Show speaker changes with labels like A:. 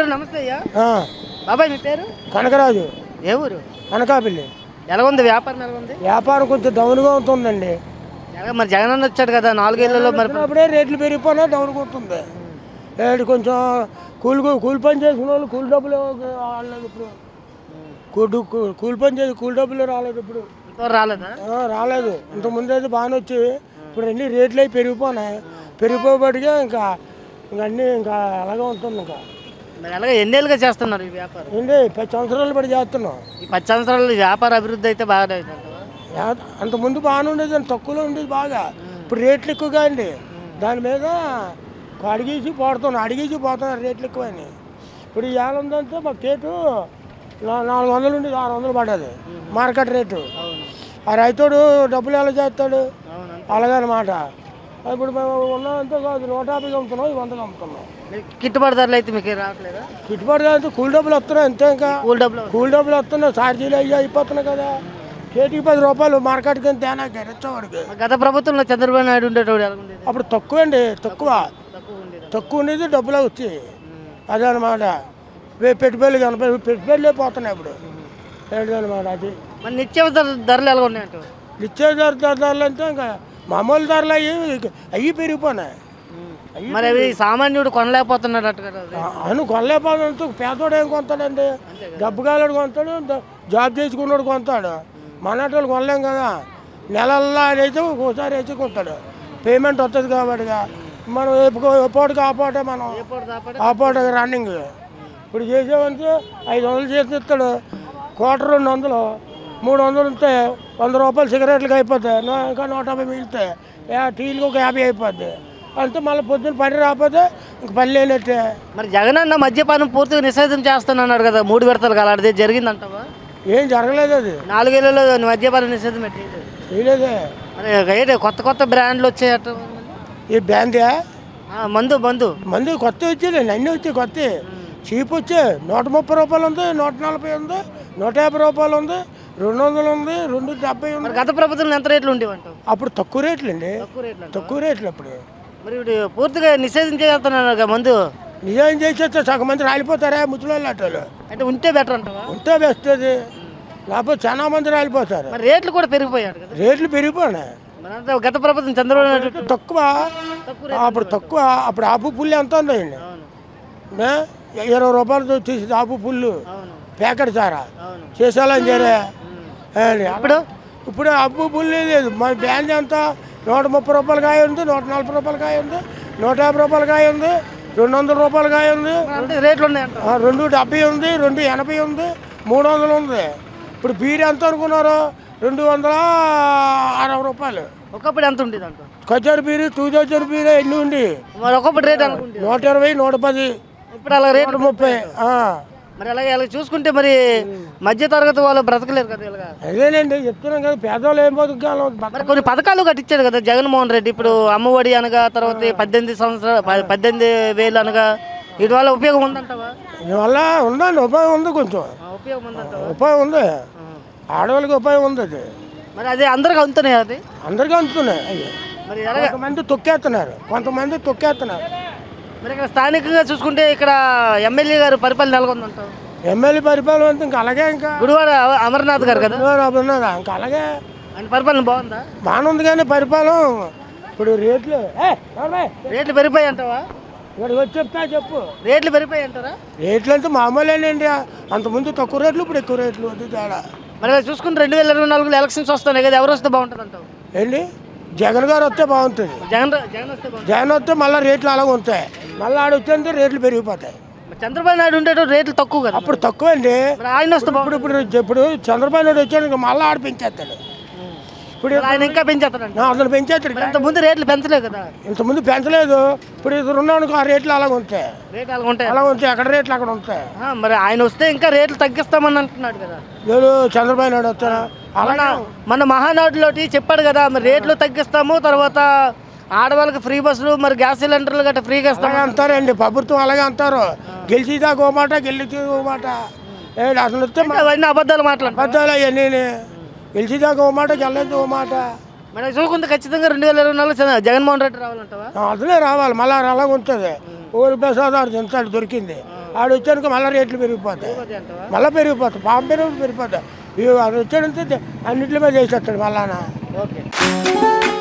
A: నమస్తే అయ్యా
B: ఆ,
A: బాబాయ్ మీ పేరు
B: కనకరాజు
A: ఏ ఊరు
B: అనకాపల్లి
A: ఎలా ఉంది వ్యాపారం ఎలా ఉంది
B: వ్యాపారం కొంచెం డౌన్గా ఉంటుందండి
A: ఎలా మరి జగన్ అన్న వచ్చాడు కదా నాలుగేళ్లలో మరి
B: అప్పుడే రేట్లు పెరిగిపోయినా డౌన్గా ఉంటుంది ఏడు కొంచెం కూలి కూలి పని చేసిన వాళ్ళు కూలి డబ్బులు రాలేదు ఇప్పుడు కూలి కూ- కూలి పని చేసి కూలి డబ్బులు రాలేదు ఇప్పుడు
A: ఇంతవరకు రాలేదా
B: ఆ, రాలేదు ఇంతకుముందు అయితే బాగానే వచ్చి ఇప్పుడు అన్ని రేట్లు అవి పెరిగిపోయినాయి పెరిగిపోబడిగా ఇంకా ఇంకా అన్నీ ఇంకా అలాగే ఉంటుంది ఇంకా
A: మరి అలాగే ఎన్నేళ్ళుగా చేస్తున్నారు ఈ వ్యాపారం
B: ఏంటి పది సంవత్సరాలు పడి చేస్తున్నాం
A: ఈ పది సంవత్సరాలు ఈ వ్యాపార అభివృద్ధి అయితే బాగానే అవుతుందంటావా?
B: యా- అంతకుముందు బాగానే ఉండేది అంత తక్కువలో ఉండేది బాగా ఇప్పుడు రేట్లు ఎక్కువగా అండి దాని మీద అడిగేసి పోడుతున్నాం అడిగేసి పోతున్నారు రేట్లు ఎక్కువని ఇప్పుడు ఇవాళ ఉందంటే మా కేటు నా- నాలుగు వందలు ఉండేది ఆరు వందలు పడ్డది మార్కెట్ రేటు
A: అవును
B: ఆ రైతుడు డబ్బులు ఎలా చేస్తాడు
A: అవును
B: అలాగనమాట ఇప్పుడు మేము ఉన్నదంతా కాదు నూట యాభైకి అమ్ముతున్నాం ఈ వందలు అమ్ముతున్నాం
A: మీకు గిట్టుబాటు ధరలు అయితే మీకు రావట్లేదా
B: గిట్టుబాటు కాదు కూలి డబ్బులు వస్తున్నాయి అంతే ఇంకా
A: కూల్ డబ్బులు
B: కూలి డబ్బులు వస్తున్నాయి ఛార్జీలు అయ్యి అయిపోతున్నాయి కదా కేటీకి పది రూపాయలు మార్కెట్కి తేనాకి రెచ్చవాడికి
A: మరి గత ప్రభుత్వంలో చంద్రబాబు నాయుడు ఉండేటోడు ఎలా ఉండేది
B: అప్పుడు తక్కువ అండి తక్కువ
A: తక్కువ ఉండేది
B: తక్కువ ఉండేది డబ్బులు వచ్చి అదనమాట వే- పెట్టుబడులు కనప పెట్టుబడులే పోతున్నాయి ఇప్పుడు ఏంటనమాట అది
A: మరి నిత్యావసర ధరలు ఎలా ఉన్నాయంటావు
B: నిత్య ధర ధరలు అంటే ఇంకా మామూలు ధరలు అయ్యి అయ్యి పెరిగిపోయినాయి
A: మరి అవి సామాన్యుడు కొనలేకపోతున్నాడు అట్టు కదా అది.
B: అను కొనలేకపోతే పేదోడు ఏం కొంటాడండి డబ్బు కాలాడు కొంటాడు ద- జాబ్ చేసుకున్నాడు కొంటాడు మనటోళ్ళు కొనలేం కదా నెలల్లో అయితే ఒకసారి వేసి కొంటాడు పేమెంట్ వస్తుంది కాబట్టి మనం ఎప్పుడు ఆ పూట మనం
A: ఎప్పుడు దాపడే
B: ఆ పూట రన్నింగ్ ఇప్పుడు చేసేవంటే ఐదు వందలు చేసి ఇస్తాడు కోట రెండు వందలు మూడు వందలు ఉంటే వంద రూపాయలు సిగరెట్లకు అయిపోతాయి నూ- ఇంకా నూట యాభై మిగులుతాయి యా- టీలకు ఒక యాభై అయిపోద్ది అంతే మళ్ళీ పొద్దున్న పని రాకపోతే ఇంక పని లేనట్టే
A: మరి జగన్ అన్న మద్యపానం పూర్తిగా నిషేధం చేస్తానన్నాడు కదా మూడు విడతలు అలాంటిది జరిగిందంటావా
B: ఏం జరగలేదు అది
A: నాలుగేళ్లలో మద్యపానం నిషేధం పెట్టేది
B: చేయలేదే
A: మరి ఏంటి కొత్త కొత్త బ్రాండ్లు వచ్చాయట
B: ఈ బ్యాందే
A: ఆ, మందు మందు
B: మంది కొత్త వచ్చేది అన్నీ వచ్చాయి కొత్త చీప్ వచ్చే నూట ముప్పై రూపాయలు ఉంది నూట నలభై ఉంది నూట యాభై రూపాయలు ఉంది రెండు వందలు ఉంది రెండు డెబ్బై ఉంది
A: మరి గత ప్రభుత్వంలో ఎంత రేట్లు ఉండేవంటావు
B: అప్పుడు తక్కువ రేట్లు అండి
A: తక్కువ రేట్లు అంటావా?
B: తక్కువ రేట్లు అప్పుడు
A: మరి ఇప్పుడు పూర్తిగా నిషేధం చేస్తున్నాడు కదా మందు
B: నిజం చేసేస్తే సగం మంది రాలిపోతారా ముసలి అట్టలు
A: అంటే ఉంటే బెటర్ అంటావా
B: ఉంటే వస్తుంది లేకపోతే చాలా మంది రాలిపోతారు
A: మరి రేట్లు కూడా పెరిగిపోయాడు కదా
B: రేట్లు పెరిగిపోయినాయి
A: మరి అంతా గత ప్రభుత్వం చంద్రబాబు నాయుడు
B: తక్కువ
A: తక్కువ
B: అప్పుడు తక్కువ అప్పుడు ఆపు పుల్లు ఎంత ఉందండి
A: అవును
B: నే? ఇరవై రూపాయలతో వచ్చేసి ఆపు పుల్లు
A: అవును
B: ప్యాకెట్ సారా
A: అవును
B: చేసేయాలని చేరే
A: ఇప్పుడు
B: ఇప్పుడు అప్పు పుల్లు లేదు మన బ్యాండ్ ఎంత నూట ముప్పై రూపాయల కాయ ఉంది నూట నలభై రూపాయల కాయ ఉంది నూట యాభై రూపాయల కాయ ఉంది రెండు వందల రూపాయల కాయ ఉంది
A: మరి అంటే రేట్లు ఉన్నాయంట
B: ఆ, రెండు డెబ్బై ఉంది రెండు ఎనభై ఉంది మూడు వందలు ఉంది ఇప్పుడు బీర్ ఎంత అనుకున్నారు రెండు వందల అరవై రూపాయలు
A: ఒకప్పుడు ఎంత ఉండేది అంట
B: కచ్చర్ బీరు టూ థౌజండ్ బీరు ఎన్ని ఉంది
A: మరి ఒకప్పుడు రేట్ అనుకుంటే
B: నూట ఇరవై నూట పది
A: ఇప్పుడు అలా రేట్లు
B: నూట ముప్పై ఆ.
A: మరి అలాగే అలా చూసుకుంటే మరి మధ్య తరగతి వాళ్ళు బ్రతకలేరు కదా ఇలాగా
B: అదేనండి చెప్తున్నాం కదా పేదవాళ్ళు ఏం బతుకాలం
A: మరి కొన్ని పథకాలు కట్టించాడు కదా జగన్మోహన్ రెడ్డి ఇప్పుడు అమ్మఒడి అనగా తర్వాత ఈ పద్దెనిమిది సంవత్సరాలు ప- పద్దెనిమిది వేలు అనగా వీటి వల్ల ఉపయోగం ఉందంటావా
B: దీనివల్ల ఉందండి ఉపాయం ఉంది కొంచెం
A: ఆ, ఉపయోగం ఉందంటావా
B: ఉపాయం ఉంది
A: ఆ.
B: ఆడవాళ్ళకి ఉపాయం ఉంది అది
A: మరి అదే అందరికి అందుతున్నాయి అది
B: అందరికీ అందుతున్నాయి అయ్యి
A: మరి ఎలాగ
B: కొంతమంది తొక్కేస్తున్నారు కొంతమంది తొక్కేస్తున్నారు
A: మరి ఇక్కడ స్థానికంగా చూసుకుంటే ఇక్కడ ఎమ్మెల్యే గారు పరిపాలన నెలకొందంటావు
B: ఎమ్మెల్యే పరిపాలన అంతా ఇంకా అలాగే ఇంకా
A: గుడివాడ అ- అమర్నాథ్ గారు కదా
B: ఉన్నదా ఇంకా అలాగే
A: ఆయన పరిపాలన బాగుందా
B: బాగానే ఉంది కానీ పరిపాలన ఇప్పుడు రేట్లు ఏ, ఎవరే?
A: రేట్లు పెరిగిపోయి అంటావా
B: ఇక్కడికి వచ్చి చెప్తా చెప్పు
A: రేట్లు పెరిగిపోయి అంటారా
B: రేట్లు అంటే మామూలేనండి అంతకుముందు తక్కువ రేట్లు ఇప్పుడు ఎక్కువ రేట్లు అది తేడా
A: మరి ఇలా చూసుకుంటే రెండు వేల ఇరవై నాలుగులో ఎలక్షన్స్ వస్తున్నాయి కదా ఎవరు వస్తే బాగుంటుంది అంటావు
B: ఏంటి జగన్ గారు వస్తే బాగుంటుంది
A: జగన్ రా- జగన్ వస్తే బాగుంటుంది
B: జగన్ వస్తే మళ్ళీ రేట్లు అలాగే ఉంటాయి మళ్ళీ ఆడ వచ్చేందుకు రేట్లు పెరిగిపోతాయి
A: మరి చంద్రబాబు నాయుడు ఉండేటప్పుడు రేట్లు తక్కువ కదా
B: అప్పుడు తక్కువ అండి
A: మరి ఆయన వస్తే బాగుంటుంది
B: ఇప్పుడు ఇప్పుడు ఇప్పుడు చంద్రబాబు నాయుడు వచ్చాడు ఇంకా మళ్ళీ ఆడ పెంచేస్తాడు ఇప్పుడు
A: మరి ఆయన ఇంకా పెంచేస్తాడంట
B: నా అతను పెంచేస్తాడు
A: మరి అంత ముందు రేట్లు పెంచలే కదా
B: ఇంతకుముందు పెంచలేదు ఇప్పుడు ఇది ఉన్నాను ఆ రేట్లు అలాగ ఉంటాయి
A: రేట్లు అలాగ ఉంటాయి
B: అలా ఉంటాయి అక్కడ రేట్లు అక్కడ ఉంటాయి
A: ఆ, మరి ఆయన వస్తే ఇంకా రేట్లు తగ్గిస్తామని అంటున్నాడు కదా
B: లేదు చంద్రబాబు నాయుడు వస్తాను
A: మన
B: అలాగే
A: మన మహానాడులోటి చెప్పాడు కదా మరి రేట్లు తగ్గిస్తాము తర్వాత ఆడవాళ్ళకి ఫ్రీ బస్సులు మరి గ్యాస్ సిలిండర్లు గట్రా ఫ్రీగా ఇస్తాము
B: అలాగే అంటారండి ప్రభుత్వం అలాగే అంటారు గెలిచిదాకా ఓ మాట గెలిచి ఓ మాట ఏ అసలు వస్తే
A: అంటే అవన్నీ అబద్ధాలు మాట్లాడు
B: అబద్ధాలు అవన్నీ గెలిచిదాకా ఓ మాట గెలలేదు ఓ మాట
A: మరి చూసుకుంటే ఖచ్చితంగా రెండు వేల ఇరవై నాలుగు చంద్ర- జగన్మోహన్ రెడ్డి రావాలంటావా
B: అసలే రావాలి మళ్ళీ అలాగ ఉంటుంది ఊరి ప్రసాదాలు తింటాడు దొరికింది ఆడు వచ్చానుక మళ్ళీ రేట్లు పెరిగిపోతాయి మళ్ళీ పెరిగిపోతాయి పాము పెరుగు పెరిగిపోతాయి ఇవి ఆడు వచ్చాడంటే అన్నింటి మీద వేసేస్తాడు మళ్ళానా
A: ఓకే